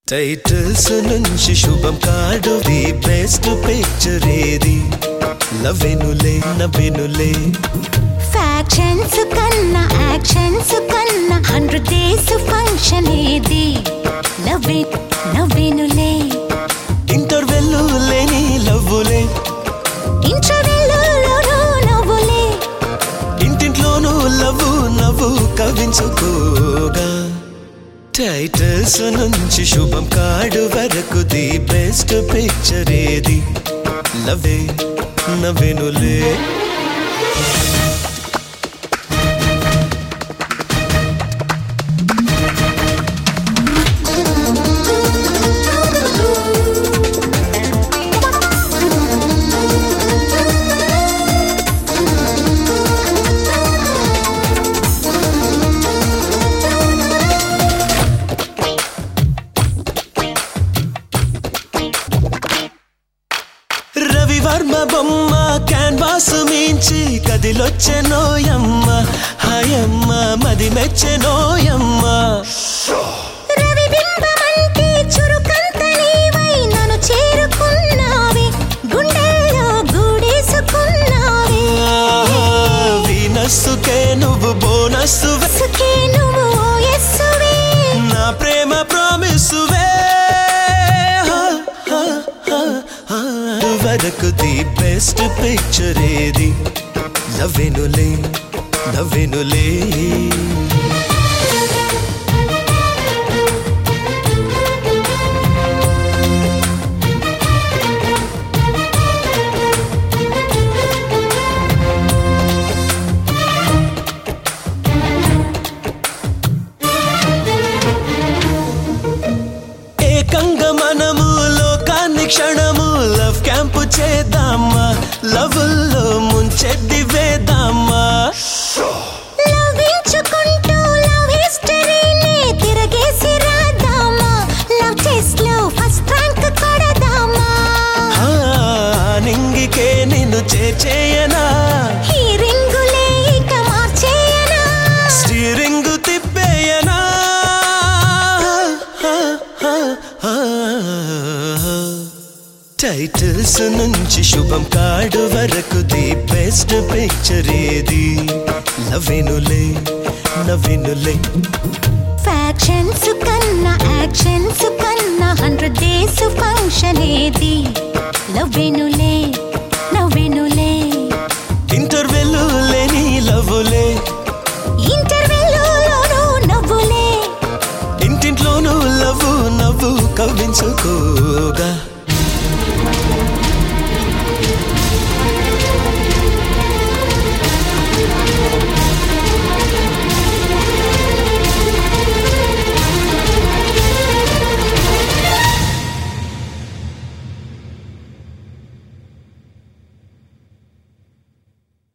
titles నుంచి శుభం కాడు ది బెస్ట్ పిక్చర్ ఏది లవెనులే నవ్వెనులే ఫ్యాక్షన్స్ కన్నా యాక్షన్స్ కన్నా హండ్రెడ్ డేస్ ఫంక్షన్ ఏది నవ్వే నవ్వేనులే ఇంటర్వెల్ లేని లవ్వులే ఇంటర్వెల్లోనూ నవ్వులే ఇంటింట్లోనూ లవ్వు నవ్వు కవించుకోగా టైటిల్స్ నుంచి శుభం కాడు వరకు ది బెస్ట్ పిక్చర్ ఏది లవే నవ్వెనులే రవివర్మ బొమ్మ క్యాన్వాస్ మించి కదిలొచ్చెనోయమ్మ హాయమ్మ మది మెచ్చెనోయమ్మ రవిబింబమంటే చురుకంత నీవై నన్ను చేరుకున్నావే గుండెల్లో గూడేసుకున్నావే వీనస్సుకే నువ్వు బోనస్సు సుఖే నువ్వు ఓయస్సువే నా ప్రేమ ప్రామిస్సువే వరకు ది బెస్ట్ పిక్చర్ ఏది నవ్వెనులే నవ్వెనులే ఏకంగా మనము లోకాన్ని క్షణము లవ్ క్యాంపు చేద్దామా లవ్లో ముంచెద్ది వేద్దామా లవించుకుంటూ లవ్ హిస్టరీని తిరగేసి రాద్దామా లవ్ టెస్ట్ లో ఫస్ట్ ర్యాంక్ కొడదామా ఆ, నింగికే నిన్ను చేచేయనా ఈ రింగులే ఇక మార్చేయనా స్టీరింగ్ తిప్పేయనా టైటిల్స్ నుంచి శుభం కాడు వరకు ది బెస్ట్ పిక్చర్ ఏది నవ్వెనులే నవ్వెనులే ఫ్యాక్షన్స్ కన్నా యాక్షన్స్ కన్నా హండ్రెడ్ డేస్ ఫంక్షన్ ఏది నవ్వెనులే నవ్వెనులే ఇంటర్వెల్ లేని లవ్వులే ఇంటర్వెల్లోనూ నవ్వులే ఇంటింట్లోనూ లవ్వు నవ్వు కవ్వించుకోగా